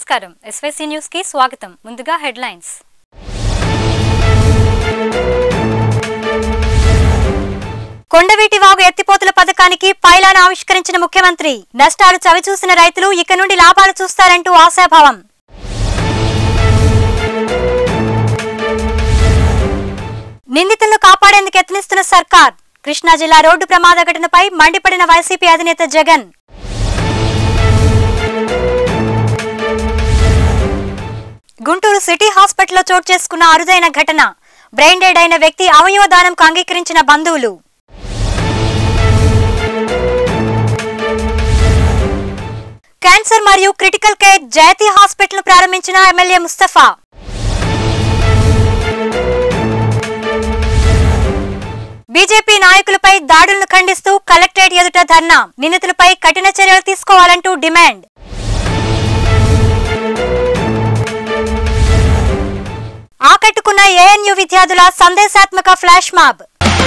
నమస్కారం SYC news కి స్వాగతం ముందుగా హెడ్లైన్స్ కొండవీటి వాగు ఎత్తిపోతుల పథకానికి పైలాన్ ఆవిష్కరించిన ముఖ్యమంత్రి నష్టాలు చవిచూసిన రైతులు ఇక నుండి లాభాలు చూస్తారంటూ ఆశాభావం నిందితులను కాపాడేందుకు యత్నిస్తున్న సర్కార్ కృష్ణా జిల్లా రోడ్డు ప్రమాద ఘటనపై మండిపడిన వైసీపీ అధినేత జగన్ గుంటూరు సిటీ హాస్పిటల్లో చోటు చేసుకున్న అరుదైన ఘటన బ్రెయిన్ డెడ్ అయిన వ్యక్తి అవయవ దానంకు అంగీకరించిన బంధువులు క్యాన్సర్ మరియు క్రిటికల్ కేర్ జయతి హాస్పిటల్ ప్రారంభించిన ఎమ్మెల్యే ముస్తఫా బీజేపీ నాయకులపై దాడులను ఖండిస్తూ కలెక్టరేట్ ఎదుట ధర్నా నిందితులపై కఠిన చర్యలు తీసుకోవాలంటూ డిమాండ్ ఆకట్టుకున్న ఏఎన్యు విద్యార్థుల సందేశాత్మక ఫ్లాష్ మాబ్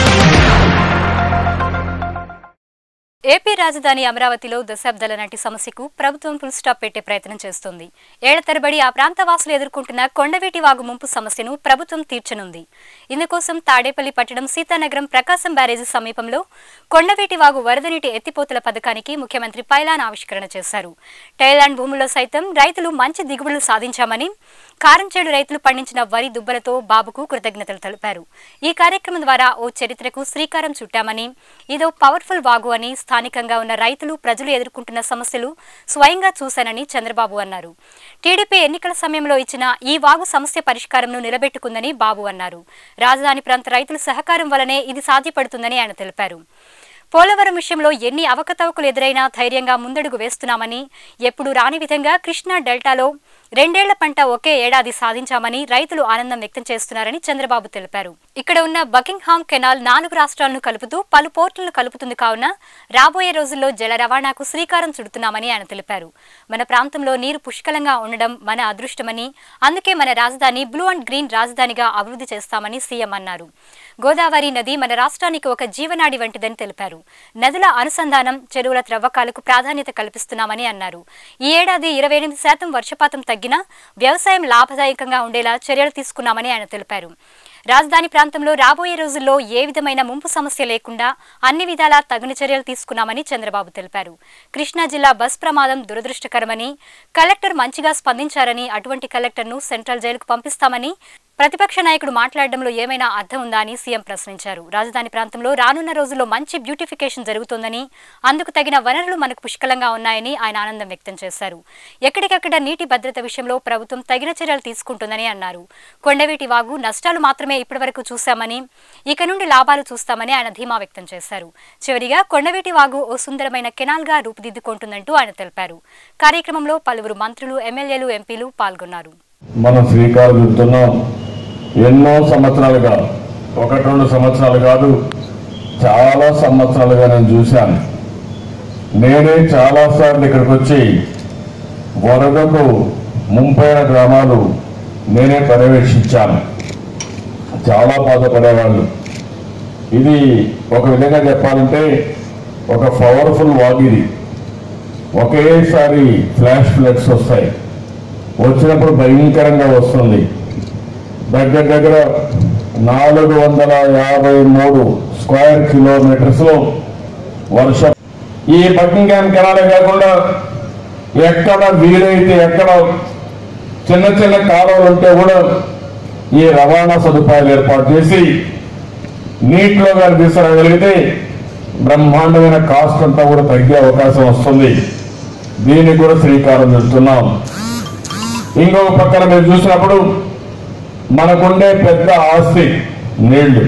ఏపీ రాజధాని అమరావతిలో దశాబ్దాల నాటి సమస్యకు ప్రభుత్వం ఫుల్ స్టాప్ పెట్టే ప్రయత్నం చేస్తోంది ఏళ్ల తరబడి ఆ ప్రాంత వాసులు ఎదుర్కొంటున్న కొండవీటి వాగు ముంపు సమస్యను ప్రభుత్వం తీర్చనుంది ఇందుకోసం తాడేపల్లి పట్టణం సీతానగరం ప్రకాశం బ్యారేజీ సమీపంలో కొండవీటి వాగు వరద నీటి ఎత్తిపోతల పథకానికి ముఖ్యమంత్రి పైలాన్ ఆవిష్కరణ చేశారు టైలాండ్ భూముల్లో సైతం రైతులు మంచి దిగుబడులు సాధించామని కారంచేడు రైతులు పండించిన వరి దుబ్బలతో బాబుకు కృతజ్ఞతలు తెలిపారు ఈ కార్యక్రమం ద్వారా ఓ చరిత్రకు శ్రీకారం చుట్టామని ఇదో పవర్ఫుల్ వాగు అని స్థానికంగా ఉన్న రైతులు ప్రజలు ఎదుర్కొంటున్న సమస్యలు స్వయంగా చూశానని చంద్రబాబు అన్నారు టీడీపీ ఎన్నికల సమయంలో ఇచ్చిన ఈ వాగు సమస్య పరిష్కారంను నిలబెట్టుకుందని బాబు అన్నారు రాజధాని ప్రాంత రైతుల సహకారం వల్లనే ఇది సాధ్యపడుతుందని ఆయన తెలిపారు పోలవరం విషయంలో ఎన్ని అవకతవకలు ఎదురైనా ధైర్యంగా ముందడుగు వేస్తున్నామని ఎప్పుడు రాని విధంగా కృష్ణా డెల్టాలో రెండేళ్ల పంట ఒకే ఏడాది సాధించామని రైతులు ఆనందం వ్యక్తం చేస్తున్నారని చంద్రబాబు తెలిపారు ఇక్కడ ఉన్న బకింగ్హామ్ కెనాల్ నాలుగు రాష్ట్రాలను కలుపుతూ పలు పోర్టులను కలుపుతుంది కావున రాబోయే రోజుల్లో జల రవాణాకు శ్రీకారం చుడుతున్నామని ఆయన తెలిపారు మన ప్రాంతంలో నీరు పుష్కలంగా ఉండడం మన అదృష్టమని అందుకే మన రాజధాని బ్లూ అండ్ గ్రీన్ రాజధానిగా అభివృద్ధి చేస్తామని సీఎం అన్నారు గోదావరి నది మన రాష్ట్రానికి ఒక జీవనాడి వంటిదని తెలిపారు నదుల అనుసంధానం చెరువుల త్రవ్వకాలకు ప్రాధాన్యత కల్పిస్తున్నామని అన్నారు ఈ ఏడాది ఇరవై ఎనిమిది శాతం వర్షపాతం తగ్గినా వ్యవసాయం లాభదాయకంగా ఉండేలా చర్యలు తీసుకున్నామని ఆయన తెలిపారు రాజధాని ప్రాంతంలో రాబోయే రోజుల్లో ఏ విధమైన ముంపు సమస్య లేకుండా అన్ని విధాలా తగిన చర్యలు తీసుకున్నామని చంద్రబాబు తెలిపారు కృష్ణా జిల్లా బస్ ప్రమాదం దురదృష్టకరమని కలెక్టర్ మంచిగా స్పందించారని అటువంటి కలెక్టర్ను సెంట్రల్ జైలుకు పంపిస్తామని ప్రతిపక్ష నాయకుడు మాట్లాడడంలో ఏమైనా అర్థం ఉందా అని సీఎం ప్రశ్నించారు రాజధాని ప్రాంతంలో రానున్న రోజుల్లో మంచి బ్యూటిఫికేషన్ జరుగుతోందని అందుకు తగిన వనరులు మనకు పుష్కలంగా ఉన్నాయని ఆయన ఆనందం వ్యక్తం చేశారు ఎక్కడికక్కడ నీటి భద్రత విషయంలో ప్రభుత్వం తగిన చర్యలు తీసుకుంటుందని అన్నారు కొండవీటి వాగు నష్టాలు మాత్రమే ఇప్పటివరకు చూశామని ఇక నుండి లాభాలు చూస్తామని ఆయన ధీమా వ్యక్తం చేశారు చివరిగా కొండవీటి వాగు ఓ సుందరమైన కెనాల్గా రూపుదిద్దుకుంటుందంటూ ఆయన తెలిపారు కార్యక్రమంలో పలువురు మంత్రులు ఎమ్మెల్యేలు ఎంపీలు పాల్గొన్నారు మనం శ్రీకారం చుడుతున్నాం ఎన్నో సంవత్సరాలుగా ఒకటి రెండు సంవత్సరాలు కాదు చాలా సంవత్సరాలుగా నేను చూశాను నేనే చాలాసార్లు ఇక్కడికి వచ్చి వరదకు ముంపైన గ్రామాలు నేనే పర్యవేక్షించాను చాలా బాధపడేవాళ్ళు ఇది ఒక విధంగా చెప్పాలంటే ఒక పవర్ఫుల్ వాగిది ఒకేసారి ఫ్లాష్ ఫ్లడ్స్ వస్తాయి వచ్చినప్పుడు భయంకరంగా వస్తుంది దగ్గర దగ్గర నాలుగు వందల యాభై మూడు స్క్వేర్ కిలోమీటర్స్లో వర్షం ఈ బకింగ్హామ్ కెనాలే కాకుండా ఎక్కడ వీలైతే ఎక్కడ చిన్న చిన్న కాలువలు ఉంటే కూడా ఈ రవాణా సదుపాయాలు ఏర్పాటు చేసి నీటిలో కానీ తీసుకురాగలిగితే బ్రహ్మాండమైన కాస్ట్ అంతా కూడా తగ్గే అవకాశం వస్తుంది దీనికి కూడా శ్రీకారం చుడుతున్నాం ఇంకొక పక్కన మీరు చూసినప్పుడు మనకుండే పెద్ద ఆస్తి నీళ్లు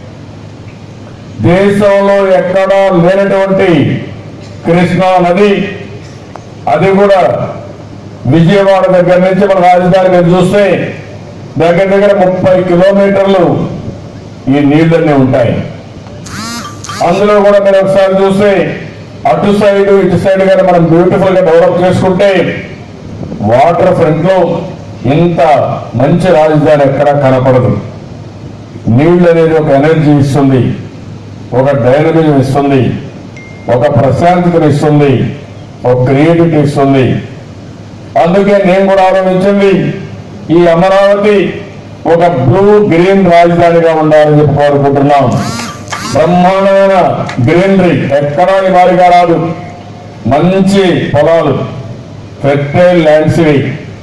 దేశంలో ఎక్కడా లేనటువంటి కృష్ణా నది అది కూడా విజయవాడ దగ్గర నుంచి మన రాజధాని మీరు చూస్తే దగ్గర దగ్గర ముప్పై కిలోమీటర్లు ఈ నీళ్ళన్నీ ఉంటాయి అందులో కూడా మీరు ఒకసారి చూస్తే అటు సైడ్ ఇటు సైడ్ కానీ మనం బ్యూటిఫుల్ గా డెవలప్ చేసుకుంటే వాటర్ ఫ్రంట్ లో ఇంత మంచి రాజధాని ఎక్కడా కనపడదు నీళ్ళు అనేది ఒక ఎనర్జీ ఇస్తుంది ఒక డైనమిజం ఇస్తుంది ఒక ప్రశాంతతను ఇస్తుంది ఒక క్రియేటివిటీ ఇస్తుంది అందుకే నేను కూడా ఆలోచించింది ఈ అమరావతి ఒక బ్లూ గ్రీన్ రాజధానిగా ఉండాలని చెప్పి కోరుకుంటున్నాం బ్రహ్మాండమైన గ్రీనరీ ఎక్కడా ఈ మారిగా రాదు మంచి పొలాలు ఫెర్టైల్ ల్యాండ్స్ ఇవి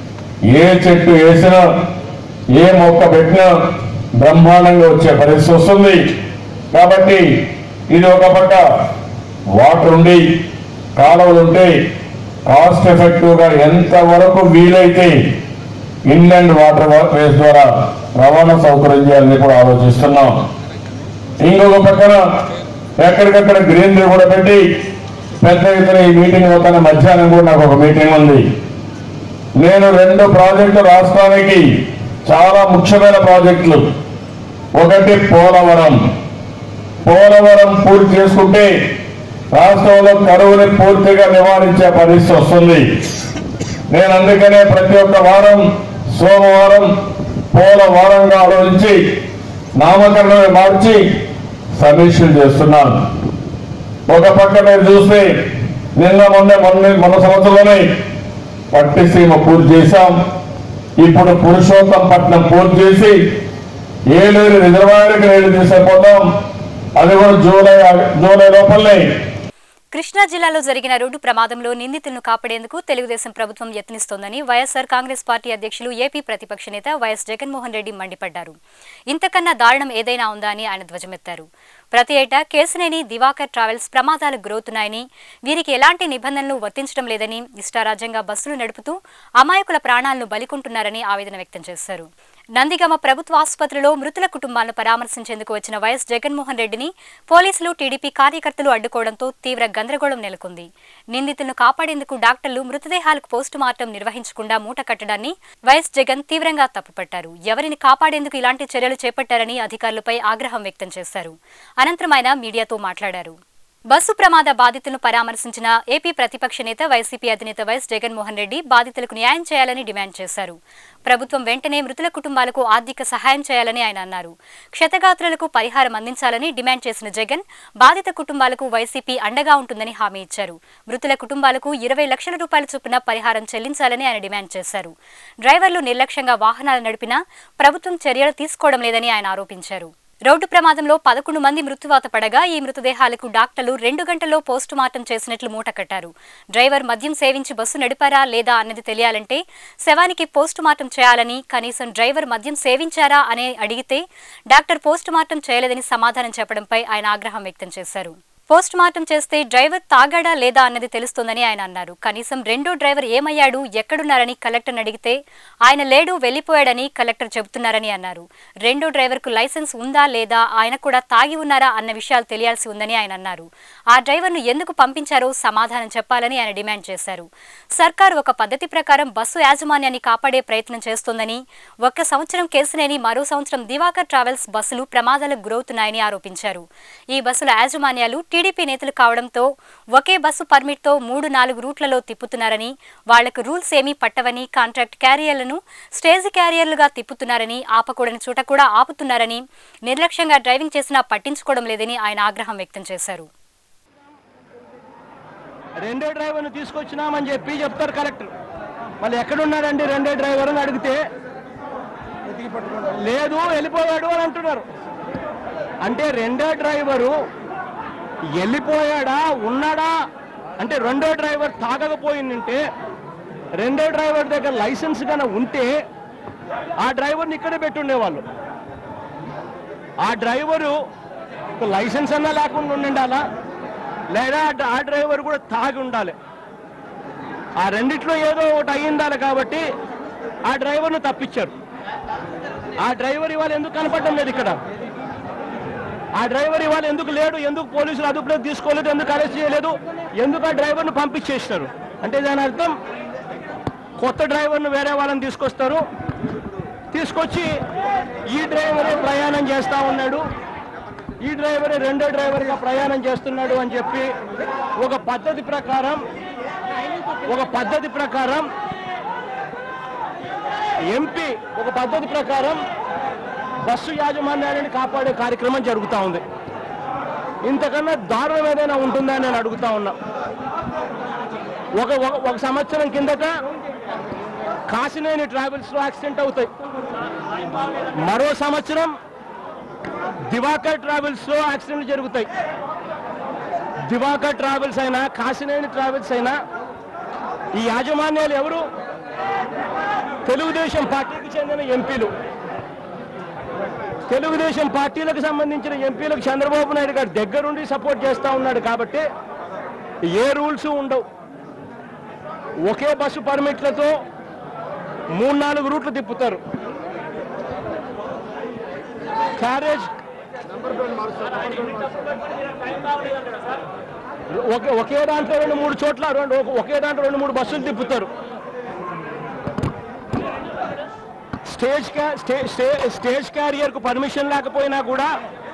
ఏ చెట్టు వేసినా ఏ మొక్క పెట్టినా బ్రహ్మాండంగా వచ్చే పరిస్థితి వస్తుంది కాబట్టి ఇది ఒక పక్క వాటర్ ఉండి కాలువలు ఉంటే కాస్ట్ ఎఫెక్టివ్ గా ఎంత వరకు వీలైతే ఇన్లాండ్ వాటర్ వేస్ ద్వారా రవాణా సౌకర్యం చేయాలని కూడా ఆలోచిస్తున్నాం ఇంకొక పక్కన ఎక్కడికక్కడ గ్రీనరీ కూడా పెట్టి పెద్ద ఎత్తున ఈ మీటింగ్ అవుతాన మధ్యాహ్నం కూడా నాకు ఒక మీటింగ్ ఉంది నేను రెండు ప్రాజెక్టులు రాష్ట్రానికి చాలా ముఖ్యమైన ప్రాజెక్టులు ఒకటి పోలవరం పోలవరం పూర్తి చేసుకుంటే రాష్ట్రంలో కరువుని పూర్తిగా నివారించే పరిస్థితి వస్తుంది నేను అందుకనే ప్రతి ఒక్క వారం సోమవారం పోలవారంగా ఆలోచించి నామకరణమే మార్చి సమీక్షలు చేస్తున్నాను ఒక పక్క మీరు చూస్తే నిన్న మొన్న మొన్న మొన్న సంవత్సరంలోనే పట్టిసీమ పూర్తి చేశాం ఇప్పుడు పురుషోత్తం పట్నం పూర్తి చేసి ఏలూరు రిజర్వాయర్కి నీళ్లు తీసుకుపోతాం అది కూడా జూలై జూలై లోపలనే కృష్ణా జిల్లాలో జరిగిన రోడ్డు ప్రమాదంలో నిందితులను కాపాడేందుకు తెలుగుదేశం ప్రభుత్వం యత్నిస్తోందని వైఎస్సార్ కాంగ్రెస్ పార్టీ అధ్యక్షులు ఏపీ ప్రతిపక్ష నేత వైఎస్ జగన్మోహన్ రెడ్డి మండిపడ్డారు ఇంతకన్నా దారుణం ఏదైనా ఉందా అని ఆయన ధ్వజమెత్తారు ప్రతి ఏటా కేసునేని దివాకర్ ట్రావెల్స్ ప్రమాదాలు గురవుతున్నాయని వీరికి ఎలాంటి నిబంధనలు వర్తించడం లేదని ఇష్టారాజ్యంగా బస్సులు నడుపుతూ అమాయకుల ప్రాణాలను బలికొంటున్నారని ఆవేదన వ్యక్తం చేశారు నందిగామ ప్రభుత్వ ఆసుపత్రిలో మృతుల కుటుంబాలను పరామర్శించేందుకు వచ్చిన వైఎస్ జగన్మోహన్ రెడ్డిని పోలీసులు టీడీపీ కార్యకర్తలు అడ్డుకోవడంతో తీవ్ర గందరగోళం నెలకొంది నిందితులను కాపాడేందుకు డాక్టర్లు మృతదేహాలకు పోస్టు మార్టం నిర్వహించకుండా మూట కట్టడాన్ని వైఎస్ జగన్ తీవ్రంగా తప్పుపట్టారు ఎవరిని కాపాడేందుకు ఇలాంటి చర్యలు చేపట్టారని అధికారులపై ఆగ్రహం వ్యక్తం చేశారు అనంతరం ఆయన మీడియాతో మాట్లాడారు బస్సు ప్రమాద బాధితులను పరామర్శించిన ఏపీ ప్రతిపక్ష నేత వైసీపీ అధినేత వైఎస్ జగన్మోహన్ రెడ్డి బాధితులకు న్యాయం చేయాలని డిమాండ్ చేశారు ప్రభుత్వం వెంటనే మృతుల కుటుంబాలకు ఆర్థిక సహాయం చేయాలని ఆయన అన్నారు క్షతగాత్రులకు పరిహారం అందించాలని డిమాండ్ చేసిన జగన్ బాధిత కుటుంబాలకు వైసీపీ అండగా ఉంటుందని హామీ ఇచ్చారు మృతుల కుటుంబాలకు ఇరవై లక్షల రూపాయల చొప్పున పరిహారం చెల్లించాలని ఆయన డిమాండ్ చేశారు డ్రైవర్లు నిర్లక్ష్యంగా వాహనాలు నడిపినా ప్రభుత్వం చర్యలు తీసుకోవడం లేదని ఆయన ఆరోపించారు రోడ్డు ప్రమాదంలో పదకొండు మంది మృత్యువాత పడగా ఈ మృతదేహాలకు డాక్టర్లు రెండు గంటల్లో పోస్టు మార్టం చేసినట్లు మూట కట్టారు డ్రైవర్ మద్యం సేవించి బస్సు నడిపారా లేదా అన్నది తెలియాలంటే శవానికి పోస్టు మార్టం చేయాలని కనీసం డ్రైవర్ మద్యం సేవించారా అనే అడిగితే డాక్టర్ పోస్టు మార్టం చేయలేదని సమాధానం చెప్పడంపై ఆయన ఆగ్రహం వ్యక్తం చేశారు పోస్ట్ మార్టం చేస్తే డ్రైవర్ తాగాడా లేదా అన్నది తెలుస్తుందని ఆయన అన్నారు కనీసం రెండో డ్రైవర్ ఏమయ్యాడు ఎక్కడున్నారని కలెక్టర్ని అడిగితే ఆయన లేడు వెళ్లిపోయాడని కలెక్టర్ చెబుతున్నారని అన్నారు రెండో డ్రైవర్కు లైసెన్స్ ఉందా లేదా ఆయన కూడా తాగి ఉన్నారా అన్న విషయాలు తెలియాల్సి ఉందని ఆయన అన్నారు ఆ డ్రైవర్ను ఎందుకు పంపించారో సమాధానం చెప్పాలని ఆయన డిమాండ్ చేశారు సర్కారు ఒక పద్ధతి ప్రకారం బస్సు యాజమాన్యాన్ని కాపాడే ప్రయత్నం చేస్తోందని ఒక్క సంవత్సరం కేసునేని మరో సంవత్సరం దివాకర్ ట్రావెల్స్ బస్సులు ప్రమాదాలకు గురవుతున్నాయని ఆరోపించారు ఈ బస్సుల యాజమాన్యాలు టీడీపీ నేతలు కావడంతో ఒకే బస్సు పర్మిట్తో మూడు నాలుగు రూట్లలో తిప్పుతున్నారని వాళ్లకు రూల్స్ ఏమీ పట్టవని కాంట్రాక్ట్ క్యారియర్లను స్టేజ్ క్యారియర్లుగా తిప్పుతున్నారని ఆపకూడని చోట కూడా ఆపుతున్నారని నిర్లక్ష్యంగా డ్రైవింగ్ చేసినా పట్టించుకోవడం లేదని ఆయన ఆగ్రహం వ్యక్తం చేశారు రెండో డ్రైవర్ను తీసుకొచ్చినామని చెప్పి చెప్తారు కలెక్టర్ మళ్ళీ ఎక్కడున్నాడండి రెండో డ్రైవర్ అని అడిగితే లేదు వెళ్ళిపోయాడు అని అంటున్నారు అంటే రెండో డ్రైవరు వెళ్ళిపోయాడా ఉన్నాడా అంటే రెండో డ్రైవర్ తాగకపోయిందంటే రెండో డ్రైవర్ దగ్గర లైసెన్స్ కన్నా ఉంటే ఆ డ్రైవర్ని ఇక్కడే పెట్టుండేవాళ్ళు ఆ డ్రైవరు లైసెన్స్ అన్నా లేకుండా ఉండాలా లేదా ఆ- ఆ డ్రైవర్ కూడా తాగి ఉండాలి ఆ రెండిట్లో ఏదో ఒకటి అయి ఉండాలి కాబట్టి ఆ డ్రైవర్ను తప్పించారు ఆ డ్రైవర్ ఇవాళ ఎందుకు కనపడడం లేదు ఇక్కడ ఆ డ్రైవర్ ఇవాళ ఎందుకు లేడు ఎందుకు పోలీసులు అదుపులోకి తీసుకోలేదు ఎందుకు అరెస్ట్ చేయలేదు ఎందుకు ఆ డ్రైవర్ను పంపించేస్తారు అంటే దాని అర్థం కొత్త డ్రైవర్ను వేరే వాళ్ళని తీసుకొస్తారు తీసుకొచ్చి ఈ డ్రైవరే ప్రయాణం చేస్తా ఉన్నాడు ఈ డ్రైవరే రెండో డ్రైవర్గా ప్రయాణం చేస్తున్నాడు అని చెప్పి ఒక పద్ధతి ప్రకారం ఒక పద్ధతి ప్రకారం ఎంపీ ఒక పద్ధతి ప్రకారం బస్సు యాజమాన్యాన్ని కాపాడే కార్యక్రమం జరుగుతూ ఉంది ఇంతకన్నా దారుణం ఏదైనా ఉంటుందా అని నేను అడుగుతా ఉన్నా ఒక ఒక- ఒక సంవత్సరం కిందట కాసినేని ట్రావెల్స్లో యాక్సిడెంట్ అవుతాయి మరో సంవత్సరం దివాకర్ ట్రావెల్స్లో యాక్సిడెంట్లు జరుగుతాయి దివాకర్ ట్రావెల్స్ అయినా కాసినేని ట్రావెల్స్ అయినా ఈ యాజమాన్యాలు ఎవరు తెలుగుదేశం పార్టీకి చెందిన ఎంపీలు తెలుగుదేశం పార్టీలకు సంబంధించిన ఎంపీలకు చంద్రబాబు నాయుడు గారు దగ్గరుండి సపోర్ట్ చేస్తూ ఉన్నాడు కాబట్టి ఏ రూల్స్ ఉండవు ఒకే బస్సు పర్మిట్లతో మూడు నాలుగు రూట్లు తిప్పుతారు క్యారేజ్ ఒకే ఒకే దాంట్లో రెండు మూడు చోట్ల రెండు ఒకే దాంట్లో రెండు మూడు బస్సులు తిప్పుతారు స్టేజ్ క్యా- స్టే- స్టే- స్టేజ్ క్యారియర్కు పర్మిషన్ లేకపోయినా కూడా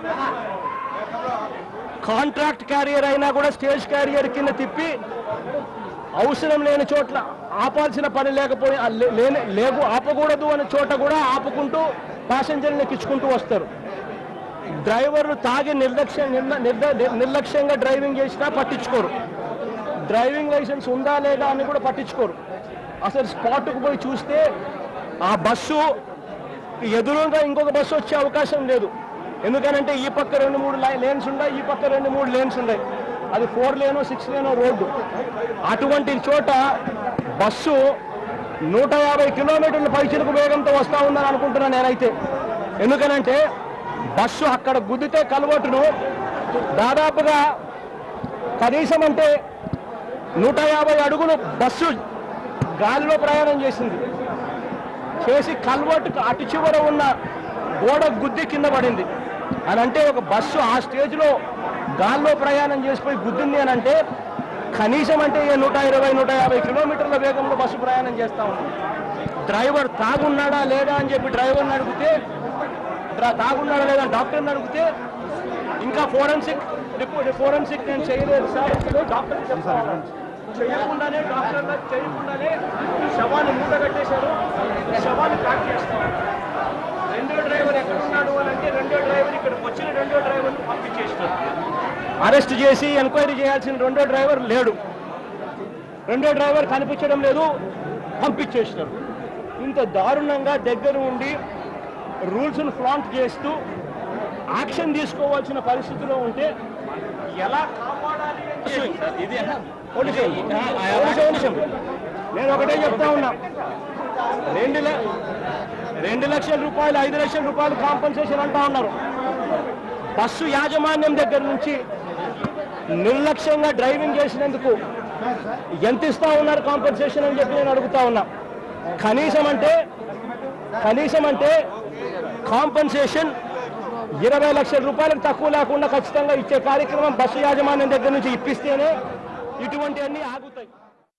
కాంట్రాక్ట్ క్యారియర్ అయినా కూడా స్టేజ్ క్యారియర్ కింద తిప్పి అవసరం లేని చోట్ల ఆపాల్సిన పని లేకపోయి ఆ లే- లేని లేకు ఆపకూడదు అనే చోట కూడా ఆపుకుంటూ ప్యాసింజర్ని ఎక్కించుకుంటూ వస్తారు డ్రైవర్లు తాగి నిర్లక్ష్యం నిర్ల- నిర్ద- నిర్లక్ష్యంగా డ్రైవింగ్ చేసినా పట్టించుకోరు డ్రైవింగ్ లైసెన్స్ ఉందా లేదా అని కూడా పట్టించుకోరు అసలు స్పాట్కు పోయి చూస్తే ఆ బస్సు ఎదురుగా ఇంకొక బస్సు వచ్చే అవకాశం లేదు ఎందుకనంటే ఈ పక్క రెండు మూడు లై- లేన్స్ ఉన్నాయి ఈ పక్క రెండు మూడు లేన్స్ ఉన్నాయి అది ఫోర్ లేనో సిక్స్ లేనో రోడ్డు అటువంటి చోట బస్సు నూట యాభై కిలోమీటర్ల పైచిలకు వేగంతో వస్తూ ఉందని అనుకుంటున్నాను నేనైతే ఎందుకనంటే బస్సు అక్కడ గుద్దితే కలవట్టును దాదాపుగా కనీసం అంటే నూట యాభై అడుగులు బస్సు గాలిలో ప్రయాణం చేసింది చేసి కల్వర్ట్ అటు చివర ఉన్న గోడ గుద్ది కింద పడింది అని అంటే ఒక బస్సు ఆ స్టేజ్లో గాల్లో ప్రయాణం చేసిపోయి గుద్దింది అని అంటే కనీసం అంటే ఏ నూట ఇరవై నూట యాభై కిలోమీటర్ల వేగంలో బస్సు ప్రయాణం చేస్తా ఉంది డ్రైవర్ తాగున్నాడా లేడా అని చెప్పి డ్రైవర్ని అడిగితే డ్రా- తాగున్నాడా లేదా అని డాక్టర్ని అడిగితే ఇంకా ఫోరెన్సిక్ రిపోర్ట్ ఫోరెన్సిక్ నేను చేయలేదు సార్ డాక్టర్ చెప్తాను చేయకుండానే డాక్టర్ గారు చేయకుండానే శవాన్ని మూట కట్టేశారు శవాన్ని ప్యాక్ చేస్తాం రెండో డ్రైవర్ ఎక్కడ ఉన్నాడు అని అంటే రెండో డ్రైవర్ ఇక్కడికి వచ్చిన రెండో డ్రైవర్ని పంపించేసినారు అరెస్ట్ చేసి ఎంక్వైరీ చేయాల్సిన రెండో డ్రైవర్ లేడు రెండో డ్రైవర్ కనిపించడం లేదు పంపించేసినారు ఇంత దారుణంగా దగ్గర ఉండి రూల్స్ను ఫ్లాంట్ చేస్తూ యాక్షన్ తీసుకోవాల్సిన పరిస్థితిలో ఉంటే ఎలా కాపాడాలి అని చెప్పి- ఒక నిమిషం. ఒక నిమిషం, ఒక నిమిషం. నేను ఒకటే చెప్తా ఉన్నా రెండు ల- రెండు లక్షల రూపాయలు ఐదు లక్షల రూపాయలు కాంపన్సేషన్ అంటా ఉన్నారు బస్సు యాజమాన్యం దగ్గర నుంచి నిర్లక్ష్యంగా డ్రైవింగ్ చేసినందుకు ఎంత ఇస్తా ఉన్నారు కాంపన్సేషన్ అని చెప్పి నేను అడుగుతా ఉన్నా కనీసం అంటే కనీసం అంటే కాంపన్సేషన్ ఇరవై లక్షల రూపాయలకు తక్కువ లేకుండా ఖచ్చితంగా ఇచ్చే కార్యక్రమం బస్సు యాజమాన్యం దగ్గర నుంచి ఇప్పిస్తేనే ఇటువంటివన్నీ ఆగుతాయి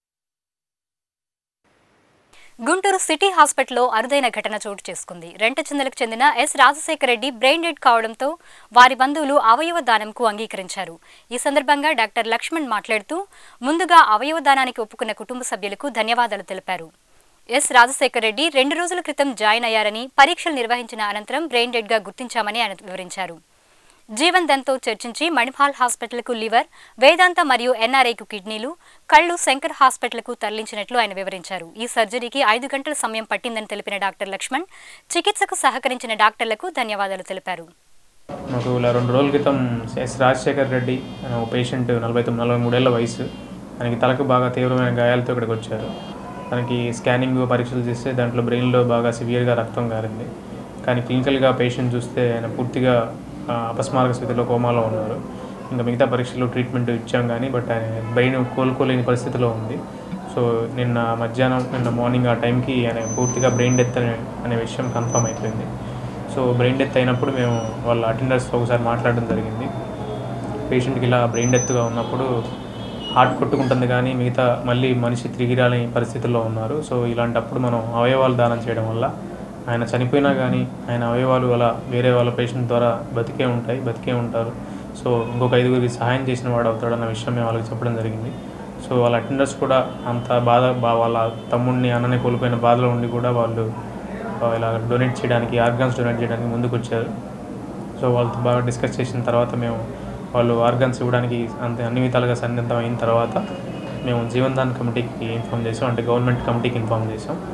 గుంటూరు సిటీ హాస్పిటల్లో అరుదైన ఘటన చోటు చేసుకుంది రెంటచందలకు చెందిన S Rajasekhara Reddy brain dead కావడంతో వారి బంధువులు అవయవ దానంకు అంగీకరించారు ఈ సందర్భంగా డాక్టర్ లక్ష్మణ్ మాట్లాడుతూ ముందుగా అవయవ దానానికి ఒప్పుకున్న కుటుంబ సభ్యులకు ధన్యవాదాలు తెలిపారు ఎస్ రాజశేఖర రెడ్డి రెండు రోజుల క్రితం జాయిన్ అయ్యారని పరీక్షలు నిర్వహించిన అనంతరం బ్రెయిన్ డెడ్గా గుర్తించామని ఆయన వివరించారు జీవన్ దంతో చర్చించి మణిపాల్ హాస్పిటల్కు లివర్ వేదాంత మరియు ఎన్ఆర్ఐకు కిడ్నీలు కళ్ళు శంకర్ హాస్పిటల్కు తరలించినట్లు ఆయన వివరించారు ఈ సర్జరీకి ఐదు గంటల సమయం పట్టిందని తెలిపిన డాక్టర్ లక్ష్మణ్ చికిత్సకు సహకరించిన డాక్టర్లకు ధన్యవాదాలు తెలిపారు మాకు ఇలా రెండు రోజుల క్రితం ఎస్ రాజశేఖర్ రెడ్డి అనే ఒక పేషెంట్ నలభై తొమ్మిది నలభై మూడేళ్ల వయసు తనకి తలకు బాగా తీవ్రమైన గాయాలతో ఇక్కడికి వచ్చారు తనకి స్కానింగ్ పరీక్షలు చేస్తే దాంట్లో బ్రెయిన్లో బాగా సివియర్గా రక్తం కారింది కానీ క్లినికల్గా పేషెంట్ చూస్తే ఆయన పూర్తిగా ఆ, అపస్మారక స్థితిలో కోమాలో ఉన్నారు ఇంకా మిగతా పరీక్షలు ట్రీట్మెంట్ ఇచ్చాం కానీ బట్ ఆయన బ్రెయిన్ కోలుకోలేని పరిస్థితిలో ఉంది సో నిన్న మధ్యాహ్నం నిన్న మార్నింగ్ ఆ టైంకి ఆయన పూర్తిగా బ్రెయిన్ డెత్ అనే అనే విషయం కన్ఫర్మ్ అయిపోయింది సో బ్రెయిన్ డెత్ అయినప్పుడు మేము వాళ్ళ అటెండర్స్తో ఒకసారి మాట్లాడడం జరిగింది పేషెంట్కి ఇలా బ్రెయిన్ డెత్గా ఉన్నప్పుడు హార్ట్ కొట్టుకుంటుంది కానీ మిగతా మళ్ళీ మనిషి తిరిగి రాని పరిస్థితుల్లో ఉన్నారు సో ఇలాంటప్పుడు మనం అవయవాలు దానం చేయడం వల్ల ఆయన చనిపోయినా కానీ ఆయన అవయవాలు అలా వేరే వాళ్ళ పేషెంట్ ద్వారా బతికే ఉంటాయి బతికే ఉంటారు సో ఇంకొక ఐదుగురికి సహాయం చేసిన వాడు అవుతాడన్న విషయం మేము వాళ్ళకి చెప్పడం జరిగింది సో వాళ్ళ అటెండర్స్ కూడా అంత బాధ బా- వాళ్ళ తమ్ముడిని అన్నని కోల్పోయిన బాధలో ఉండి కూడా వాళ్ళు ఆ, ఇలా డొనేట్ చేయడానికి ఆర్గాన్స్ డొనేట్ చేయడానికి ముందుకు వచ్చారు సో వాళ్ళతో బాగా డిస్కస్ చేసిన తర్వాత మేము వాళ్ళు ఆర్గాన్స్ ఇవ్వడానికి అంత అన్ని విధాలుగా సన్నిహితం అయిన తర్వాత మేము జీవన్ దాన్ కమిటీకి ఇన్ఫామ్ చేసాం అంటే గవర్నమెంట్ కమిటీకి ఇన్ఫామ్ చేసాం సో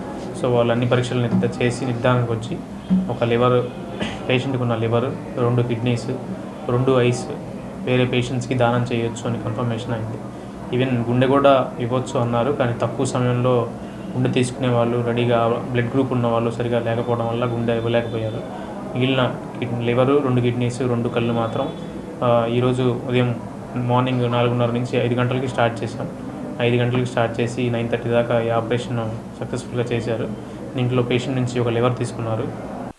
సో వాళ్ళు అన్ని పరీక్షలు నిర్ధ- చేసి నిర్ధారణకు వచ్చి ఒక లివర్ పేషెంట్కి ఉన్న లివర్ రెండు కిడ్నీస్ రెండు ఐస్ వేరే పేషెంట్స్కి దానం చేయొచ్చు అని కన్ఫర్మేషన్ అయింది ఈవెన్ గుండె కూడా ఇవ్వచ్చు అన్నారు కానీ తక్కువ సమయంలో గుండె తీసుకునే వాళ్ళు రెడీగా బ్లడ్ గ్రూప్ ఉన్న వాళ్ళు సరిగా లేకపోవడం వల్ల గుండె ఇవ్వలేకపోయారు మిగిలిన కిడ్నీ లివరు రెండు కిడ్నీస్ రెండు కళ్ళు మాత్రం ఆ, ఈరోజు ఉదయం మార్నింగ్ నాలుగున్నర నుంచి ఐదు గంటలకి స్టార్ట్ చేశాం ఐదు గంటలకి స్టార్ట్ చేసి నైన్ థర్టీ దాకా ఈ ఆపరేషన్ సక్సెస్ఫుల్గా చేశారు దీంట్లో పేషెంట్ నుంచి ఒక లివర్ తీసుకున్నారు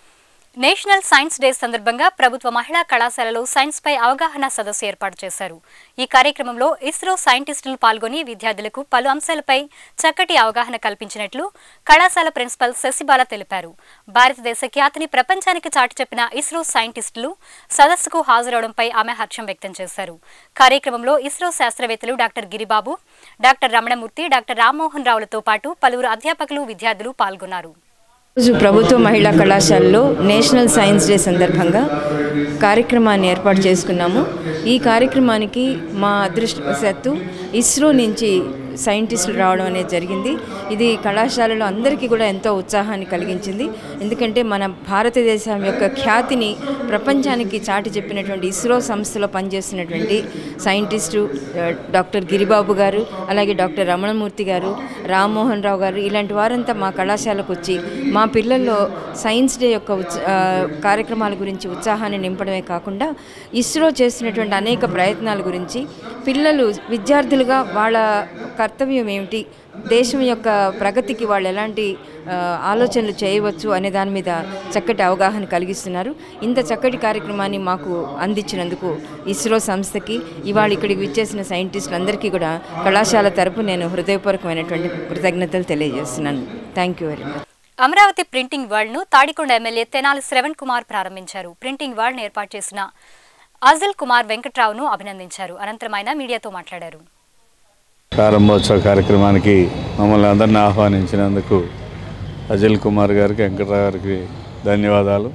నేషనల్ సైన్స్ డే సందర్భంగా ప్రభుత్వ మహిళా కళాశాలలో సైన్స్ పై అవగాహన సదస్సు ఏర్పాటు చేశారు ఈ కార్యక్రమంలో ఇస్రో సైంటిస్టులు పాల్గొని విద్యార్థులకు పలు అంశాలపై చక్కటి అవగాహన కల్పించినట్లు కళాశాల ప్రిన్సిపల్ శశిబాల తెలిపారు భారతదేశ ఖ్యాతిని ప్రపంచానికి చాటి చెప్పిన ఇస్రో సైంటిస్టులు సదస్సుకు హాజరవడంపై ఆమె హర్షం వ్యక్తం చేశారు కార్యక్రమంలో ఇస్రో శాస్త్రవేత్తలు doctor Giribabu doctor Ramanamurthy doctor Rammohan రావులతో పాటు పలువురు అధ్యాపకులు విద్యార్థులు పాల్గొన్నారు రోజు ప్రభుత్వ మహిళా కళాశాలలో నేషనల్ సైన్స్ డే సందర్భంగా కార్యక్రమాన్ని ఏర్పాటు చేసుకున్నాము ఈ కార్యక్రమానికి మా అదృష్టవశాత్తు ఇస్రో నుంచి సైంటిస్టులు రావడం అనేది జరిగింది ఇది కళాశాలలో అందరికీ కూడా ఎంతో ఉత్సాహాన్ని కలిగించింది ఎందుకంటే మన భారతదేశం యొక్క ఖ్యాతిని ప్రపంచానికి చాటి చెప్పినటువంటి ఇస్రో సంస్థలో పనిచేస్తున్నటువంటి సైంటిస్టు ఆ, డాక్టర్ గిరిబాబు గారు అలాగే డాక్టర్ రమణమూర్తి గారు రామ్మోహన్ రావు గారు ఇలాంటి వారంతా మా కళాశాలకు వచ్చి మా పిల్లల్లో సైన్స్ డే యొక్క ఉత్స ఆ, కార్యక్రమాల గురించి ఉత్సాహాన్ని నింపడమే కాకుండా ఇస్రో చేస్తున్నటువంటి అనేక ప్రయత్నాల గురించి పిల్లలు విద్యార్థులుగా వాళ్ళ కర్తవ్యం ఏమిటి దేశం యొక్క ప్రగతికి వాళ్ళు ఎలాంటి ఆ, ఆలోచనలు చేయవచ్చు అనే దాని మీద చక్కటి అవగాహన కలిగిస్తున్నారు ఇంత చక్కటి కార్యక్రమాన్ని మాకు అందించినందుకు ఇస్రో సంస్థకి ఇవాళ ఇక్కడికి విచ్చేసిన సైంటిస్టులందరికీ కూడా కళాశాల తరపు నేను హృదయపూర్వకమైనటువంటి కృతజ్ఞతలు తెలియజేస్తున్నాను thank you very much Amaravati printing world ను తాడికొండ ఎమ్మెల్యే తెనాలి శ్రవణ్ కుమార్ ప్రారంభించారు ప్రింటింగ్ వరల్డ్ ఏర్పాటు చేసిన అజల్ కుమార్ వెంకట్రావును అభినందించారు అనంతరం ఆయన మీడియాతో మాట్లాడారు ప్రారంభోత్సవ కార్యక్రమానికి మమ్మల్ని అందరిని ఆహ్వానించినందుకు అజల్ కుమార్ గారికి వెంకటరావు గారికి ధన్యవాదాలు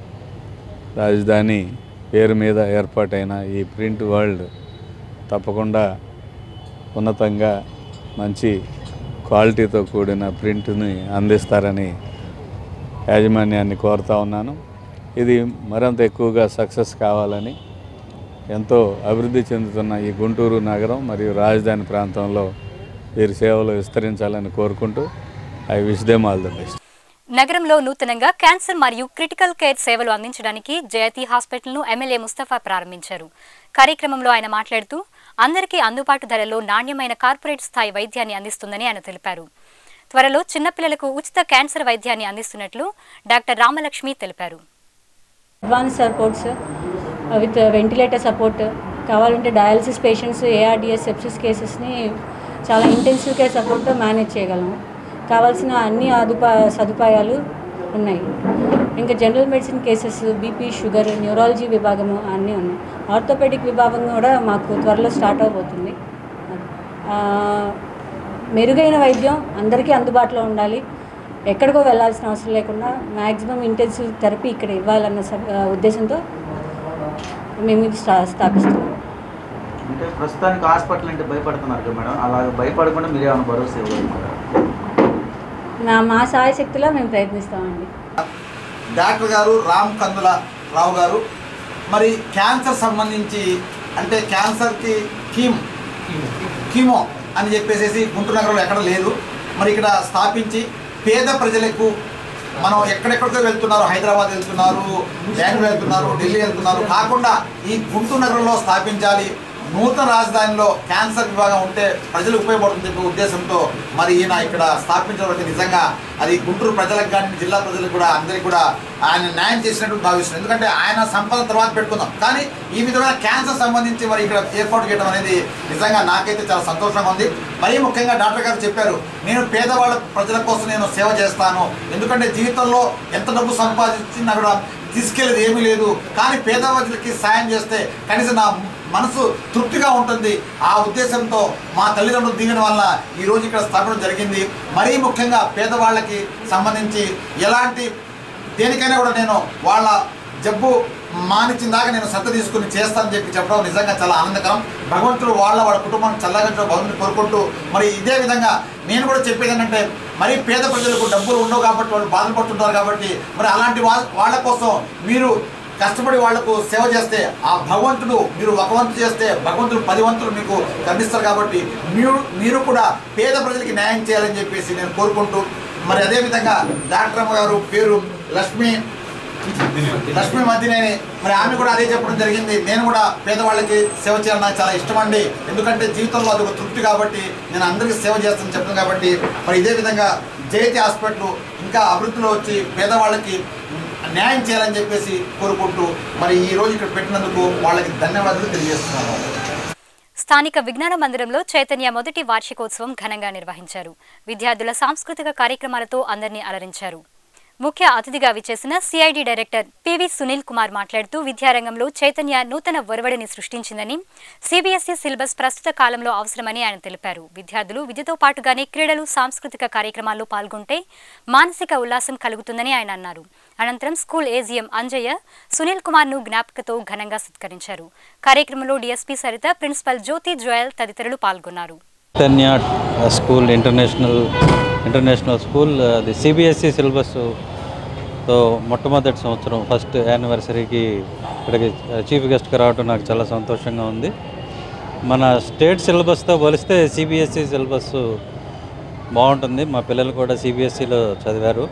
రాజధాని పేరు మీద ఏర్పాటైన ఈ ప్రింట్ వరల్డ్ తప్పకుండా ఉన్నతంగా మంచి క్వాలిటీతో కూడిన ప్రింట్ని అందిస్తారని యాజమాన్యాన్ని కోరుతా ఉన్నాను ఇది మరింత ఎక్కువగా సక్సెస్ కావాలని ఎంతో అభివృద్ధి చెందుతున్న ఈ గుంటూరు నగరం మరియు రాజధాని ప్రాంతంలో వీరి సేవలు విస్తరించాలని కోరుకుంటూ I wish them all the best నగరంలో నూతనంగా క్యాన్సర్ మరియు క్రిటికల్ కేర్ సేవలు అందించడానికి జయతి హాస్పిటల్ను ఎమ్మెల్యే ముస్తఫా ప్రారంభించారు కార్యక్రమంలో ఆయన మాట్లాడుతూ అందరికీ అందుబాటు ధరలో నాణ్యమైన కార్పొరేట్ స్థాయి వైద్యాన్ని అందిస్తుందని ఆయన తెలిపారు త్వరలో చిన్నపిల్లలకు ఉచిత క్యాన్సర్ వైద్యాన్ని అందిస్తున్నట్లు డాక్టర్ రామలక్ష్మి తెలిపారు advance supports with ventilator support కావాలంటే డయాలసిస్ పేషెంట్స్ ఏఆర్డిఎస్ సెప్సిస్ కేసెస్ని చాలా ఇంటెన్సివ్ కేర్ సపోర్ట్తో మేనేజ్ చేయగలము కావాల్సిన అన్ని అదుపా సదుపాయాలు ఉన్నాయి ఇంకా general medicine cases BP sugar neurology విభాగము అన్నీ ఉన్నాయి ఆర్థోపెడిక్ విభాగం కూడా మాకు త్వరలో స్టార్ట్ అవబోతుంది ఆ, మెరుగైన వైద్యం అందరికీ అందుబాటులో ఉండాలి ఎక్కడికో వెళ్ళాల్సిన అవసరం లేకుండా మ్యాక్సిమం ఇంటెన్సివ్ థెరపీ ఇక్కడ ఇవ్వాలన్న స- ఆ, ఉద్దేశంతో మేము ఇది స్టా స్థాపిస్తున్నాం అంటే ప్రస్తుతానికి హాస్పిటల్ అంటే భయపడుతున్నారు కదా మేడం అలా భయపడకుండా మీరే ఏమైనా భరోసా ఇవ్వగలుగుతారా నా మా సాయశక్తిలో మేము ప్రయత్నిస్తామండి డాక్టర్ గారు రామ్ కందుల రావు గారు మరి క్యాన్సర్ సంబంధించి అంటే క్యాన్సర్కి కీమ్ కీమో అని చెప్పేసి గుంటూరు నగరంలో ఎక్కడ లేదు మరి ఇక్కడ స్థాపించి పేద ప్రజలకు మనం ఎక్కడెక్కడికో వెళ్తున్నారు హైదరాబాద్ వెళ్తున్నారు బెంగళూరు వెళ్తున్నారు ఢిల్లీ వెళ్తున్నారు కాకుండా ఈ గుంటూరు నగరంలో స్థాపించాలి నూతన రాజధానిలో క్యాన్సర్ విభాగం ఉంటే ప్రజలకు ఉపయోగపడుతుంది చెప్పే ఉద్దేశంతో మరి ఈయన ఇక్కడ స్థాపించడం అయితే నిజంగా అది గుంటూరు ప్రజలకు కానీ జిల్లా ప్రజలకు కూడా అందరికీ కూడా ఆయన న్యాయం చేసినట్టు భావిస్తున్నాం ఎందుకంటే ఆయన సంపద తర్వాత పెట్టుకుందాం కానీ ఈ విధమైన క్యాన్సర్ సంబంధించి మరి ఇక్కడ ఏర్పాటు చేయడం అనేది నిజంగా నాకైతే చాలా సంతోషంగా ఉంది మరీ ముఖ్యంగా డాక్టర్ గారు చెప్పారు నేను పేదవాళ్ళ ప్రజల కోసం నేను సేవ చేస్తాను ఎందుకంటే జీవితంలో ఎంత డబ్బు సంపాదించినా కూడా తీసుకెళ్ళేది ఏమీ లేదు కానీ పేదవాళ్ళకి సాయం చేస్తే కనీసం నా మనసు తృప్తిగా ఉంటుంది ఆ ఉద్దేశంతో మా తల్లిదండ్రులు దిగిన వల్ల ఈ రోజు ఇక్కడ స్థాపన జరిగింది మరీ ముఖ్యంగా పేదవాళ్ళకి సంబంధించి ఎలాంటి దేనికైనా కూడా నేను వాళ్ళ జబ్బు మానిచ్చిన దాకా నేను శ్రద్ధ తీసుకుని చేస్తానని చెప్పి చెప్పడం నిజంగా చాలా ఆనందకరం భగవంతుడు వాళ్ళ వాళ్ళ కుటుంబం చల్లగా భగవంతుని కోరుకుంటూ మరి ఇదే విధంగా నేను కూడా చెప్పేది ఏంటంటే మరి పేద ప్రజలకు డబ్బులు ఉండవు కాబట్టి వాళ్ళు బాధలు పడుతుంటారు కాబట్టి మరి అలాంటి వాళ్ళ వాళ్ళ కోసం మీరు కష్టపడి వాళ్లకు సేవ చేస్తే ఆ భగవంతుడు మీరు ఒక వంతు చేస్తే భగవంతుడు పది వంతులు మీకు కనిపిస్తారు కాబట్టి మీరు మీరు కూడా పేద ప్రజలకి న్యాయం చేయాలని చెప్పేసి నేను కోరుకుంటూ మరి అదేవిధంగా డాక్టర్ అమ్మ గారు పేరు లక్ష్మి లక్ష్మీ మధ్యనేని మరి ఆమె కూడా అదే చెప్పడం జరిగింది నేను కూడా పేదవాళ్ళకి సేవ చేయాలని నాకు చాలా ఇష్టం అండి ఎందుకంటే జీవితంలో అది ఒక తృప్తి కాబట్టి నేను అందరికీ సేవ చేస్తాను చెప్పాను కాబట్టి మరి ఇదే విధంగా జయతి హాస్పిటల్ ఇంకా అభివృద్ధిలో వచ్చి పేదవాళ్ళకి న్యాయం చేయాలని చెప్పేసి కోరుకుంటూ మరి ఈ రోజు ఇక్కడ పెట్టినందుకు వాళ్ళకి ధన్యవాదాలు తెలియజేస్తున్నాను స్థానిక విజ్ఞాన మందిరంలో చైతన్య మొదటి వార్షికోత్సవం ఘనంగా నిర్వహించారు విద్యార్థుల సాంస్కృతిక కార్యక్రమాలతో అందరినీ అలరించారు ముఖ్య అతిథిగా విచ్చేసిన CID director PV Sunil Kumar మాట్లాడుతూ విద్యారంగంలో చైతన్య నూతన ఒరవడిని సృష్టించిందని సిబిఎస్ఈ సిలబస్ ప్రస్తుత కాలంలో అవసరమని ఆయన తెలిపారు విద్యార్థులు విద్యతో పాటుగానే క్రీడలు సాంస్కృతిక కార్యక్రమాల్లో పాల్గొంటే మానసిక ఉల్లాసం కలుగుతుందని ఆయన అన్నారు అనంతరం స్కూల్ ఏజీఎం అంజయ్య సునీల్ కుమార్ ను జ్ఞాపికతో ఘనంగా సత్కరించారు కార్యక్రమంలో DSP Sarita principal Jyothi Joel తదితరులు పాల్గొన్నారు Chaitanya school international international school అది సిబిఎస్ఈ సిలబస్తో మొట్టమొదటి సంవత్సరం ఫస్ట్ యానివర్సరీకి ఇక్కడికి చీఫ్ గెస్ట్గా రావడం నాకు చాలా సంతోషంగా ఉంది మన స్టేట్ సిలబస్తో పోలిస్తే సిబిఎస్ఈ సిలబస్ బాగుంటుంది మా పిల్లలు కూడా సిబిఎస్ఈలో చదివారు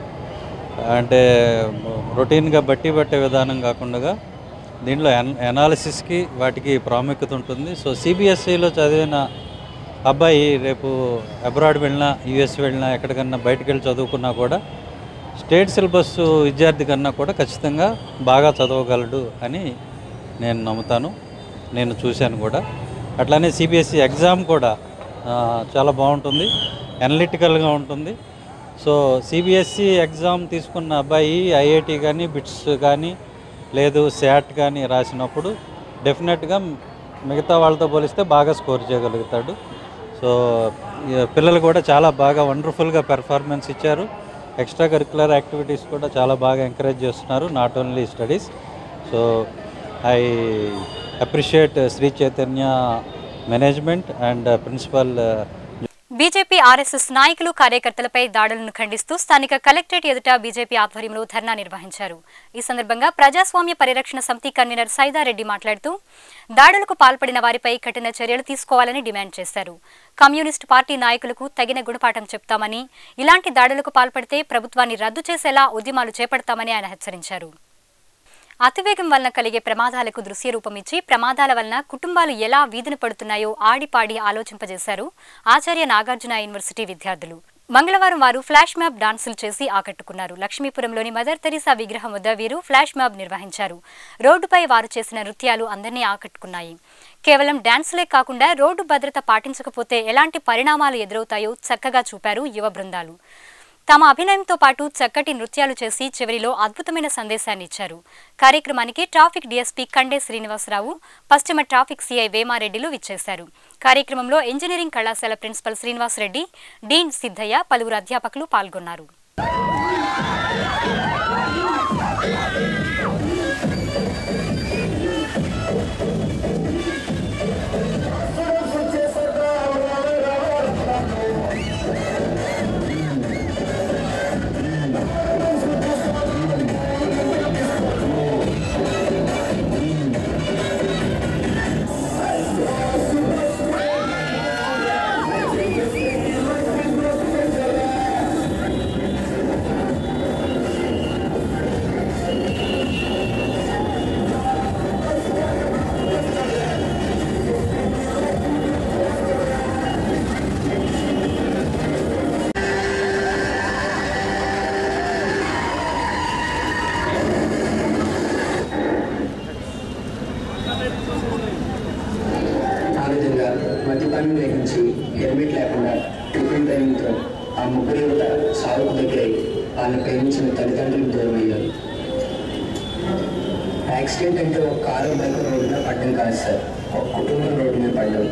అంటే రొటీన్గా బట్టి పట్టే విధానం కాకుండా దీంట్లో ఎన్ ఎనాలిసిస్కి వాటికి ప్రాముఖ్యత ఉంటుంది సో సిబిఎస్ఈలో చదివిన అబ్బాయి రేపు అబ్రాడ్ వెళ్ళినా యుఎస్ వెళ్ళినా ఎక్కడికన్నా బయటకు వెళ్ళి చదువుకున్నా కూడా స్టేట్ సిలబస్ విద్యార్థి కన్నా కూడా ఖచ్చితంగా బాగా చదవగలడు అని నేను నమ్ముతాను నేను చూశాను కూడా అట్లానే సిబిఎస్ఈ ఎగ్జామ్ కూడా ఆ, చాలా బాగుంటుంది అనలిటికల్గా ఉంటుంది సో సిబిఎస్ఈ ఎగ్జామ్ తీసుకున్న అబ్బాయి ఐఐటి కానీ బిట్స్ కానీ లేదు శాట్ కానీ రాసినప్పుడు డెఫినెట్గా మిగతా వాళ్ళతో పోలిస్తే బాగా స్కోర్ చేయగలుగుతాడు సో ఈ పిల్లలు కూడా చాలా బాగా వండర్ఫుల్గా పెర్ఫార్మెన్స్ ఇచ్చారు ఎక్స్ట్రా కరికులర్ యాక్టివిటీస్ కూడా చాలా బాగా ఎంకరేజ్ చేస్తున్నారు not only studies so I appreciate Shri Chaitanya management and principal BJP RSS నాయకులు కార్యకర్తలపై దాడులను ఖండిస్తూ స్థానిక కలెక్టరేట్ ఎదుట బీజేపీ ఆధ్వర్యంలో ధర్నా నిర్వహించారు ఈ సందర్భంగా ప్రజాస్వామ్య పరిరక్షణ సమితి కన్వీనర్ సైదారెడ్డి మాట్లాడుతూ దాడులకు పాల్పడిన వారిపై కఠిన చర్యలు తీసుకోవాలని డిమాండ్ చేశారు కమ్యూనిస్టు పార్టీ నాయకులకు తగిన గుణపాఠం చెప్తామని ఇలాంటి దాడులకు పాల్పడితే ప్రభుత్వాన్ని రద్దు చేసేలా ఉద్యమాలు చేపడతామని ఆయన హెచ్చరించారు అతివేగం వలన కలిగే ప్రమాదాలకు దృశ్య రూపమిచ్చి ప్రమాదాల వలన కుటుంబాలు ఎలా వీధిన పడుతున్నాయో ఆడిపాడి ఆలోచింపజేశారు ఆచార్య నాగార్జున యూనివర్సిటీ విద్యార్థులు మంగళవారం వారు ఫ్లాష్ మ్యాప్ డాన్సులు చేసి ఆకట్టుకున్నారు లక్ష్మీపురంలోని మదర్ తెరీసా విగ్రహం వద్ద వీరు ఫ్లాష్ మ్యాప్ నిర్వహించారు రోడ్డుపై వారు చేసిన నృత్యాలు అందరినీ ఆకట్టుకున్నాయి కేవలం డాన్సులే కాకుండా రోడ్డు భద్రత పాటించకపోతే ఎలాంటి పరిణామాలు ఎదురవుతాయో చక్కగా చూపారు యువ బృందాలు తమ అభినయంతో పాటు చక్కటి నృత్యాలు చేసి చివరిలో అద్భుతమైన సందేశాన్ని ఇచ్చారు కార్యక్రమానికి ట్రాఫిక్ డీఎస్పీ కండే శ్రీనివాసరావు పశ్చిమ ట్రాఫిక్ సిఐ వేమారెడ్డిలు విచ్చేశారు కార్యక్రమంలో ఇంజనీరింగ్ కళాశాల ప్రిన్సిపల్ శ్రీనివాసరెడ్డి డీన్ సిద్ధయ్య పలువురు అధ్యాపకులు పాల్గొన్నారు ఆ విధంగా మద్యపానం గ్రహించి హెల్మెట్ లేకుండా టిఫిన్ డ్రైవింగ్తో ఆ ముగ్గురు యువత సాగుకు దగ్గరై వాళ్ళని ప్రేమించిన తల్లిదండ్రులకు దూరం అయ్యారు యాక్సిడెంట్ అంటే ఒక కారు బైక్ రోడ్డు మీద పడ్డం కాదు సార్ ఒక కుటుంబం రోడ్డు మీద పడ్డం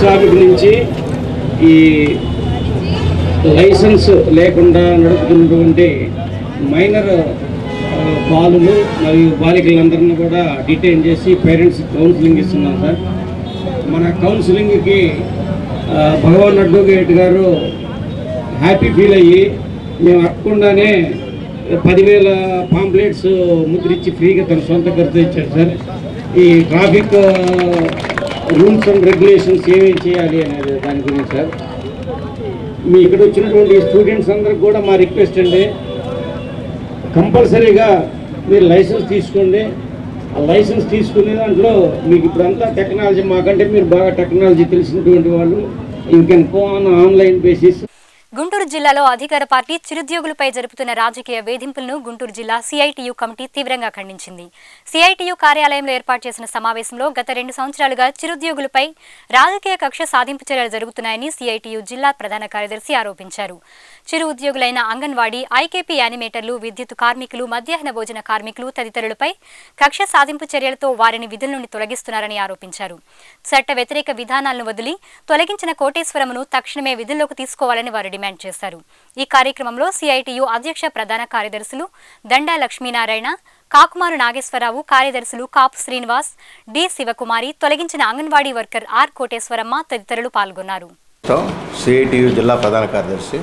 ట్రాఫిక్ నుంచి ఈ లైసెన్స్ లేకుండా నడుపుతున్నటువంటి మైనర్ ఆ, బాలులు మరియు బాలికలందరినీ కూడా డిటైన్ చేసి పేరెంట్స్ కౌన్సిలింగ్ ఇస్తున్నాం సార్ మన కౌన్సిలింగ్కి ఆ, భగవాన్ అడ్వకేట్ గారు హ్యాపీ ఫీల్ అయ్యి మేము అక్కకుండానే పదివేల పాంప్లెట్స్ ముద్రించి ఫ్రీగా తన సొంత ఖర్చు ఇచ్చారు సార్ ఈ ట్రాఫిక్ రూల్స్ అండ్ రెగ్యులేషన్స్ ఏమేమి చేయాలి అనేది దాని గురించి సార్ మీ ఇక్కడ వచ్చినటువంటి స్టూడెంట్స్ అందరికి కూడా మా రిక్వెస్ట్ అండి కంపల్సరీగా మీరు లైసెన్స్ తీసుకోండి ఆ లైసెన్స్ తీసుకునే దాంట్లో మీకు ఇప్పుడంతా టెక్నాలజీ మాకంటే మీరు బాగా టెక్నాలజీ తెలిసినటువంటి వాళ్ళు you can go on online basis Guntur జిల్లాలో అధికార పార్టీ చిరుద్యోగులపై జరుపుతున్న రాజకీయ వేధింపులను గుంటూరు జిల్లా సిఐటియు కమిటీ తీవ్రంగా ఖండించింది సిఐటియు కార్యాలయంలో ఏర్పాటు చేసిన సమావేశంలో గత రెండు సంవత్సరాలుగా చిరుద్యోగులపై రాజకీయ కక్ష సాధింపు చర్యలు జరుగుతున్నాయని సిఐటియు జిల్లా ప్రధాన కార్యదర్శి ఆరోపించారు చిరు ఉద్యోగులైన అంగన్వాడీ ఐకేపీ యానిమేటర్లు విద్యుత్ కార్మికులు మధ్యాహ్న భోజన కార్మికులు తదితరులపై కక్ష సాధింపు చర్యలతో వారిని విధుల నుండి తొలగిస్తున్నారని ఆరోపించారు చట్ట వ్యతిరేక విధానాలను వదిలి తొలగించిన కోటేశ్వరమును తక్షణమే విధుల్లోకి తీసుకోవాలని వారు డిమాండ్ చేశారు ఈ కార్యక్రమంలో సిఐటియు అధ్యక్ష ప్రధాన కార్యదర్శులు దండా లక్ష్మీనారాయణ కాకుమారు నాగేశ్వరరావు కార్యదర్శులు కాపు శ్రీనివాస్ డి శివకుమారి తొలగించిన అంగన్వాడీ వర్కర్ ఆర్ కోటేశ్వరమ్మ తదితరులు పాల్గొన్నారు సిఐటియు జిల్లా ప్రధాన కార్యదర్శి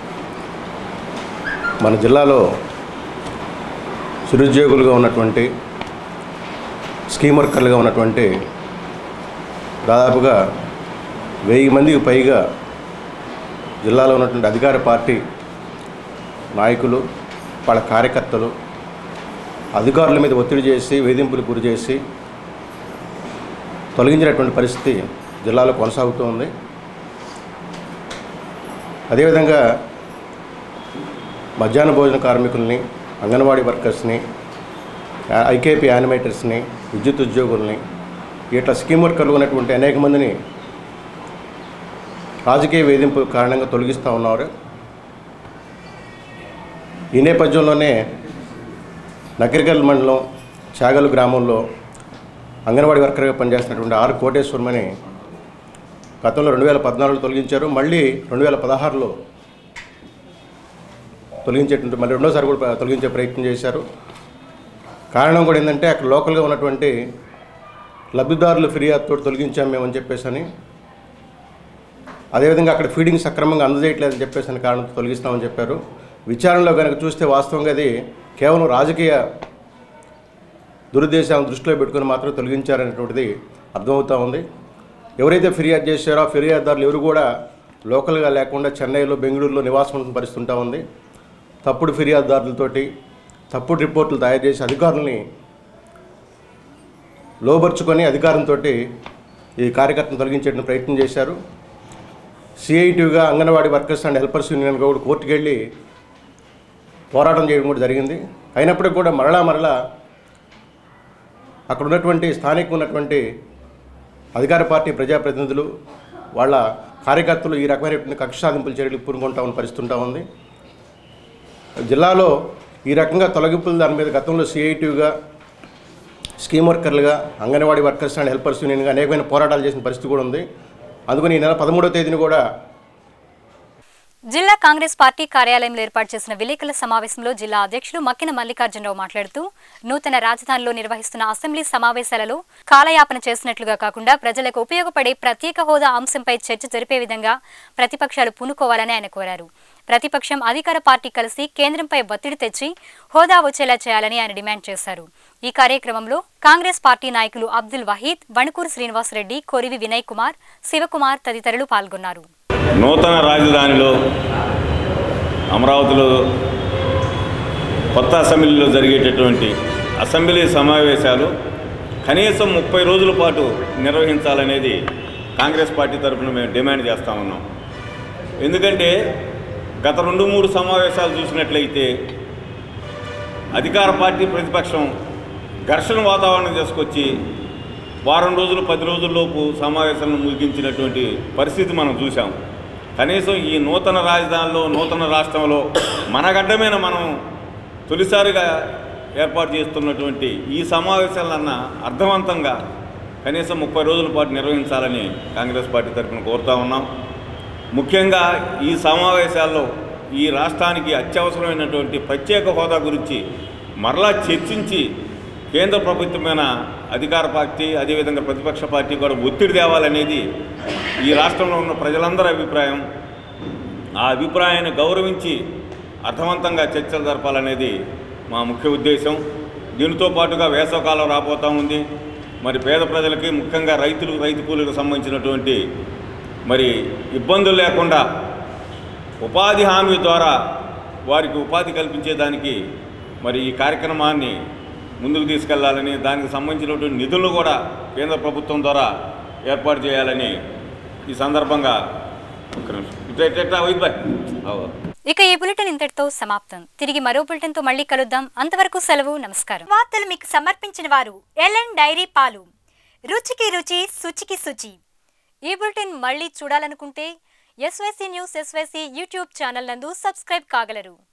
మన జిల్లాలో చిరుద్యోగులుగా ఉన్నటువంటి స్కీమ్ వర్కర్లుగా ఉన్నటువంటి దాదాపుగా వెయ్యి మందికి పైగా జిల్లాలో ఉన్నటువంటి అధికార పార్టీ నాయకులు వాళ్ళ కార్యకర్తలు అధికారుల మీద ఒత్తిడి చేసి వేధింపులు గురి చేసి తొలగించినటువంటి పరిస్థితి జిల్లాలో కొనసాగుతూ ఉంది అదేవిధంగా మధ్యాహ్న భోజన కార్మికుల్ని అంగన్వాడీ వర్కర్స్ని ఐకేపీ యానిమేటర్స్ని విద్యుత్ ఉద్యోగుల్ని ఇట్లా స్కీమ్ వర్కర్లు ఉన్నటువంటి అనేక మందిని రాజకీయ వేధింపు కారణంగా తొలగిస్తూ ఉన్నారు ఈ నేపథ్యంలోనే నకిరికల్ మండలం చాగలు గ్రామంలో అంగన్వాడీ వర్కర్గా పనిచేస్తున్నటువంటి ఆర్ కోటేశ్వరమని గతంలో రెండు వేల పద్నాలుగులో తొలగించారు మళ్ళీ రెండు వేల పదహారులో తొలగించేటువంటి మళ్ళీ రెండోసారి కూడా తొలగించే ప్రయత్నం చేశారు కారణం కూడా ఏంటంటే అక్కడ లోకల్గా ఉన్నటువంటి లబ్ధిదారుల ఫిర్యాదుతో తొలగించాం మేమని చెప్పేసి అని అదేవిధంగా అక్కడ ఫీడింగ్ సక్రమంగా అందజేయట్లేదని చెప్పేసి అని కారణంతో తొలగిస్తామని చెప్పారు విచారణలో కనుక చూస్తే వాస్తవంగా అది కేవలం రాజకీయ దురుద్దేశాలను దృష్టిలో పెట్టుకుని మాత్రం తొలగించారనేటువంటిది అర్థమవుతా ఉంది ఎవరైతే ఫిర్యాదు చేశారో ఆ ఫిర్యాదుదారులు ఎవరు కూడా లోకల్గా లేకుండా చెన్నైలో బెంగళూరులో నివాసం ఉంటున్న పరిస్థితి ఉంటా ఉంది తప్పుడు ఫిర్యాదుదారులతోటి తప్పుడు రిపోర్టులు తయారు చేసి అధికారులని లోబర్చుకొని అధికారంతో ఈ కార్యకర్తను తొలగించేటువంటి ప్రయత్నం చేశారు సిఐటిగా anganwadi workers and helpers union కూడా కోర్టుకు వెళ్ళి పోరాటం చేయడం కూడా జరిగింది అయినప్పటికీ కూడా మరలా మరలా అక్కడ ఉన్నటువంటి స్థానిక ఉన్నటువంటి అధికార పార్టీ ప్రజాప్రతినిధులు వాళ్ళ కార్యకర్తలు ఈ రకమైనటువంటి కక్ష సాధింపుల చర్యలు పూనుకుంటా ఉన్న పరిస్థితి ఉంటా ఉంది జిల్లాలో ఈ రకంగా తొలగింపులు దాని మీద గతంలో సిఐటిగా స్కీమ్ వర్కర్లుగా అంగన్వాడీ వర్కర్స్ అండ్ హెల్పర్స్ యూనియన్గా అనేకమైన పోరాటాలు చేసిన పరిస్థితి కూడా ఉంది అందుకని ఈ నెల పదమూడవ తేదీని కూడా జిల్లా కాంగ్రెస్ పార్టీ కార్యాలయంలో ఏర్పాటు చేసిన విలేకరుల సమావేశంలో జిల్లా అధ్యక్షులు మక్కిన మల్లికార్జునరావు మాట్లాడుతూ నూతన రాజధానిలో నిర్వహిస్తున్న అసెంబ్లీ సమావేశాలలో కాలయాపన చేసినట్లుగా కాకుండా ప్రజలకు ఉపయోగపడే ప్రత్యేక హోదా అంశంపై చర్చ జరిపే విధంగా ప్రతిపక్షాలు పూనుకోవాలని ఆయన కోరారు ప్రతిపక్షం అధికార పార్టీ కలిసి కేంద్రంపై ఒత్తిడి తెచ్చి హోదా వచ్చేలా చేయాలని ఆయన డిమాండ్ చేశారు ఈ కార్యక్రమంలో కాంగ్రెస్ పార్టీ నాయకులు అబ్దుల్ వహీద్ వణుకూరు శ్రీనివాసరెడ్డి కొరివి వినయ్ కుమార్ శివకుమార్ తదితరులు పాల్గొన్నారు నూతన రాజధానిలో అమరావతిలో కొత్త అసెంబ్లీలో జరిగేటటువంటి అసెంబ్లీ సమావేశాలు కనీసం ముప్పై రోజుల పాటు నిర్వహించాలనేది కాంగ్రెస్ పార్టీ తరఫున మేము డిమాండ్ చేస్తూ ఉన్నాం ఎందుకంటే గత రెండు మూడు సమావేశాలు చూసినట్లయితే అధికార పార్టీ ప్రతిపక్షం ఘర్షణ వాతావరణం తీసుకొచ్చి వారం రోజులు పది రోజుల్లోపు సమావేశాలను ముగించినటువంటి పరిస్థితి మనం చూసాం కనీసం ఈ నూతన రాజధానిలో నూతన రాష్ట్రంలో మన గడ్డ మీద మనం తొలిసారిగా ఏర్పాటు చేస్తున్నటువంటి ఈ సమావేశాలన్నా అర్థవంతంగా కనీసం ముప్పై రోజుల పాటు నిర్వహించాలని కాంగ్రెస్ పార్టీ తరఫున కోరుతా ఉన్నాం ముఖ్యంగా ఈ సమావేశాల్లో ఈ రాష్ట్రానికి అత్యవసరమైనటువంటి ప్రత్యేక హోదా గురించి మరలా చర్చించి కేంద్ర ప్రభుత్వమైన అధికార పార్టీ అదేవిధంగా ప్రతిపక్ష పార్టీ కూడా ఒత్తిడి తేవాలనేది ఈ రాష్ట్రంలో ఉన్న ప్రజలందరి అభిప్రాయం ఆ అభిప్రాయాన్ని గౌరవించి అర్థవంతంగా చర్చలు జరపాలనేది మా ముఖ్య ఉద్దేశం దీనితో పాటుగా వేసవకాలం రాబోతూ ఉంది మరి పేద ప్రజలకి ముఖ్యంగా రైతులు రైతు కూలీలకు సంబంధించినటువంటి మరి ఇబ్బందులు లేకుండా ఉపాధి హామీ ద్వారా వారికి ఉపాధి కల్పించేదానికి మరి ఈ కార్యక్రమాన్ని ముందుకు తీసుకెళ్లాలని దానికి సంబంధించినటువంటి నిధులను కూడా కేంద్ర ప్రభుత్వం ద్వారా ఏర్పాటు చేయాలని ఈ సందర్భంగా ఒక్క నిమిషం ఇట్లా ఇట్లా ఇట్లా వైద్ బాయ్ అవు. ఇక ఈ బులెటిన్ ఇంతటితో సమాప్తం తిరిగి మరో బులెటిన్ తో మళ్ళీ కలుద్దాం అంతవరకు సెలవు నమస్కారం వార్తలు మీకు సమర్పించిన వారు ఎల్ఎన్ డైరీ పాలు రుచికి రుచి శుచికి శుచి ఈ బులెటిన్ మళ్ళీ చూడాలనుకుంటే SYC news SYC YouTube channel నందు సబ్స్క్రైబ్ కాగలరు